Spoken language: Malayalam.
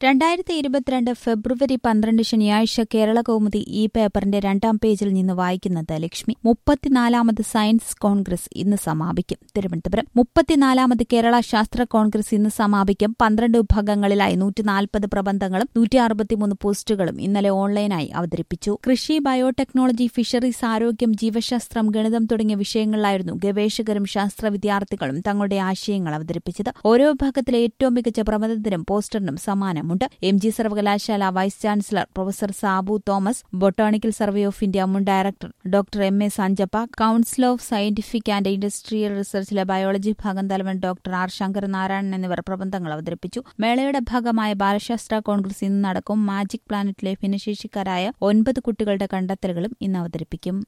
രണ്ടായിരത്തി ഇരുപത്തിരണ്ട് ഫെബ്രുവരി പന്ത്രണ്ട് ശനിയാഴ്ച കേരള കൗമുദി ഈ പേപ്പറിന്റെ രണ്ടാം പേജിൽ നിന്ന് വായിക്കുന്നത് ലക്ഷ്മി മുപ്പത്തിനാലാമത് സയൻസ് കോൺഗ്രസ് ഇന്ന് സമാപിക്കും തിരുവനന്തപുരം മുപ്പത്തിനാലാമത് കേരള ശാസ്ത്ര കോൺഗ്രസ് ഇന്ന് സമാപിക്കും പന്ത്രണ്ട് വിഭാഗങ്ങളിലായി നൂറ്റി നാൽപ്പത് പ്രബന്ധങ്ങളും നൂറ്റി അറുപത്തിമൂന്ന് പോസ്റ്റുകളും ഇന്നലെ ഓൺലൈനായി അവതരിപ്പിച്ചു കൃഷി ബയോടെക്നോളജി ഫിഷറീസ് ആരോഗ്യം ജീവശാസ്ത്രം ഗണിതം തുടങ്ങിയ വിഷയങ്ങളിലായിരുന്നു ഗവേഷകരും ശാസ്ത്ര വിദ്യാർത്ഥികളും തങ്ങളുടെ ആശയങ്ങൾ അവതരിപ്പിച്ചത് ഓരോ വിഭാഗത്തിലെ ഏറ്റവും മികച്ച പ്രബന്ധത്തിനും പോസ്റ്ററിനും സമ്മാനമുണ്ട് എം ജി സർവകലാശാല vice chancellor professor Sabu Thomas botanical survey of India മുൻ director doctor M A Sanjappa council of scientific and industrial റിസർച്ചിലെ ബയോളജി വിഭാഗം തലവൻ ഡോക്ടർ ആർ ശങ്കരനാരായണൻ എന്നിവർ പ്രബന്ധങ്ങൾ അവതരിപ്പിച്ചു മേളയുടെ ഭാഗമായ ബാലശാസ്ത്ര കോൺഗ്രസ് ഇന്ന് നടക്കും മാജിക് പ്ലാനറ്റിലെ ഭിന്നശേഷിക്കാരായ ഒൻപത് കുട്ടികളുടെ കണ്ടെത്തലുകളും ഇന്ന് അവതരിപ്പിക്കും